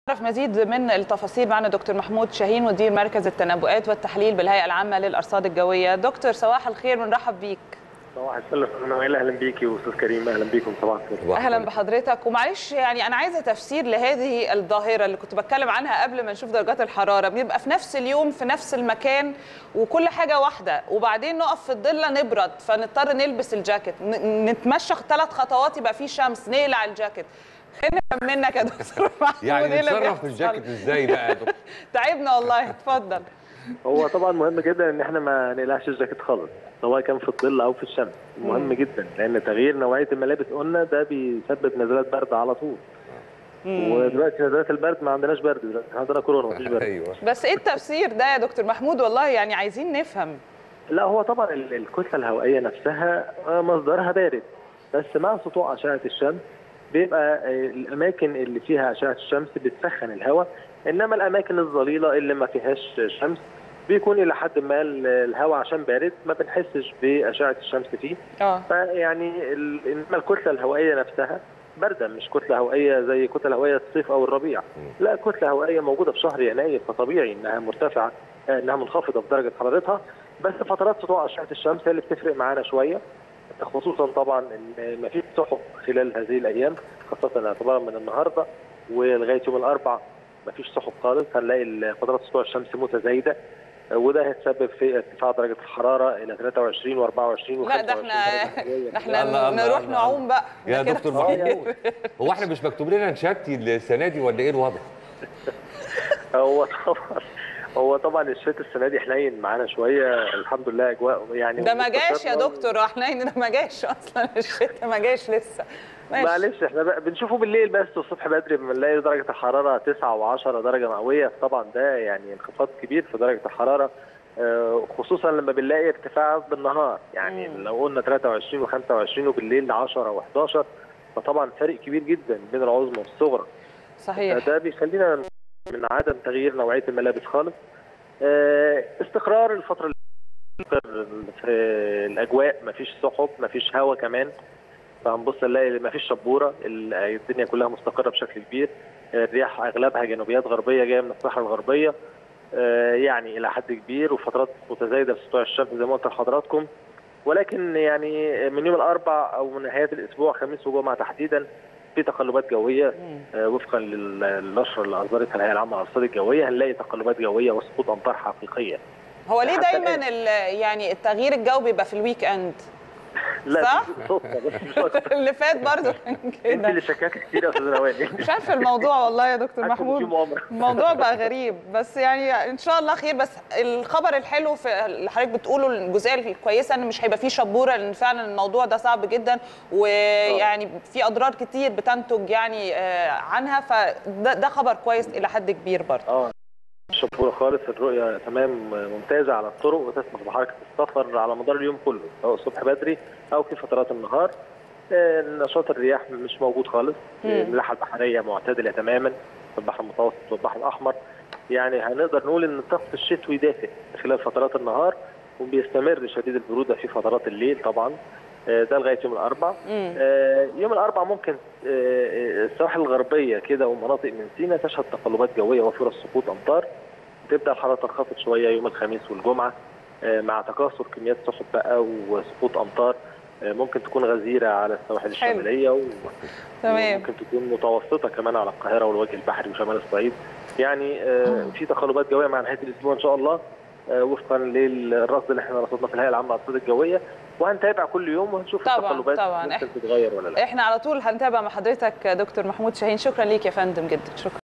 نعرف مزيد من التفاصيل معنا دكتور محمود شاهين مدير مركز التنبؤات والتحليل بالهيئه العامه للارصاد الجويه دكتور صباح الخير بنرحب بيك صباح الفل انا اهلا بيكي واستاذ كريم اهلا بيكم صباح الخير اهلا بحضرتك ومعلش يعني انا عايزه تفسير لهذه الظاهره اللي كنت بتكلم عنها قبل ما نشوف درجات الحراره بنبقى في نفس اليوم في نفس المكان وكل حاجه واحده وبعدين نقف في الضله نبرد فنضطر نلبس الجاكيت ن- نتمشى ثلاث خطوات يبقى في شمس نقلع الجاكيت خلينا نفهم منك يا دكتور محمود يعني إيه اللي نتصرف بيحصل؟ في الجاكيت ازاي بقى يا دكتور؟ تعبنا والله اتفضل هو طبعا مهم جدا ان احنا ما نقلعش الجاكيت خالص سواء كان في الظل او في الشمس مهم جدا لان تغيير نوعيه الملابس قلنا ده بيسبب نزلات برد على طول ودلوقتي نزلات البرد ما عندناش برد دلوقتي إحنا عندنا كورونا مفيش برد ايوه بس ايه التفسير ده يا دكتور محمود والله يعني عايزين نفهم لا هو طبعا ال- الكتله الهوائيه نفسها آه، مصدرها بارد بس مع سطوع اشعه الشمس بيبقى آه، الاماكن اللي فيها اشعه الشمس بتسخن الهواء انما الاماكن الظليله اللي ما فيهاش شمس بيكون الى حد ما ال- الهواء عشان بارد ما بنحسش باشعه الشمس فيه اه فيعني ال- انما الكتله الهوائيه نفسها بارده مش كتله هوائيه زي كتله هوائيه الصيف او الربيع لا كتله هوائيه موجوده في شهر يناير فطبيعي انها مرتفعه آه، انها منخفضه في درجه حرارتها بس فترات سطوع اشعه الشمس هي اللي بتفرق معانا شويه خصوصا طبعا ان ما فيش سحب خلال هذه الايام خاصه اعتبارا من النهارده ولغايه يوم الاربعاء ما فيش سحب خالص هنلاقي ال- فترات سطوع الشمس متزايده آه، وده هيتسبب في ارتفاع درجه الحراره الى 23 و24 و25 لا ده احنا ده احنا الله، الله، نروح الله. نعوم بقى يا ده كده دكتور كتير. محمود هو احنا مش مكتوب لنا نشاتي السنه دي ولا ايه الوضع؟ هو طبعا هو طبعا الشتاء السنه دي حنين معانا شويه الحمد لله اجواء يعني ده ما جاش يا مستقرة. دكتور احنا ده ما جاش اصلا الشتاء ما جاش لسه ماشي معلش احنا بقى بنشوفه بالليل بس والصبح بدري بنلاقي درجه الحراره 9 و10 درجه مئويه طبعا ده يعني انخفاض كبير في درجه الحراره آه، خصوصا لما بنلاقي ارتفاع بالنهار يعني مم. لو قلنا 23 و25 وبالليل 10 و11 فطبعا فرق كبير جدا بين العظمى والصغرى صحيح ده بيخلينا من عدم تغيير نوعيه الملابس خالص آه، استقرار الفتره اللي في الاجواء مفيش سحب مفيش هواء كمان فهنبص نلاقي مفيش شبوره ال- الدنيا كلها مستقره بشكل كبير الرياح اغلبها جنوبيات غربيه جايه من الصحراء الغربيه آه، يعني الى حد كبير وفترات متزايده في سطوع الشمس زي ما قلت لحضراتكم ولكن يعني من يوم الاربع او من نهايه الاسبوع خميس وجمعه تحديدا في تقلبات جويه مم. آه، وفقا لل- للنشره اللي اصدرتها الهيئه العامه للارصاد الجويه هنلاقي تقلبات جويه وسقوط امطار حقيقيه هو ليه حتى دايما ال- يعني التغيير الجوي بيبقى في الويك اند لا صح؟ دي صدفه بس مش اكتر اللي فات برضه كان انت كده اللي شكاكه كتير يا استاذ نوال مش عارفه الموضوع والله يا دكتور حاسة إن في محمود مؤامره الموضوع بقى غريب بس يعني ان شاء الله خير بس الخبر الحلو في اللي حضرتك بتقوله الجزئيه الكويسه ان مش هيبقى فيه شبوره لان فعلا الموضوع ده صعب جدا ويعني في اضرار كتير بتنتج يعني آه، عنها فده ده خبر كويس الى حد كبير برضه اه شبوره خالص الرؤيه تمام ممتازه على الطرق وتسمح بحركه السفر على مدار اليوم كله سواء الصبح بدري او في فترات النهار آه، نشاط الرياح مش موجود خالص مم. الملاحه البحريه معتدله تماما في البحر المتوسط والبحر الاحمر يعني هنقدر نقول ان الطقس الشتوي دافئ خلال فترات النهار وبيستمر شديد البروده في فترات الليل طبعا آه، ده لغايه يوم الاربعاء مم. آه، يوم الاربعاء ممكن آه، آه، السواحل الغربيه كده ومناطق من سيناء تشهد تقلبات جويه وفرص سقوط امطار تبدا الحراره تنخفض شويه يوم الخميس والجمعه آه، مع تكاثر كميات سحب بقى وسقوط امطار آه، ممكن تكون غزيره على السواحل حلو. الشماليه و- تمام وممكن تكون متوسطه كمان على القاهره والوجه البحري وشمال الصعيد يعني آه، في تقلبات جويه مع نهايه الاسبوع ان شاء الله آه، وفقا للرصد اللي احنا رصدناه في الهيئه العامه للارصاد الجويه وهنتابع كل يوم وهنشوف طبعاً، التقلبات طبعاً. ممكن تتغير ولا لا احنا على طول هنتابع مع حضرتك دكتور محمود شاهين شكرا ليك يا فندم جدا شكرا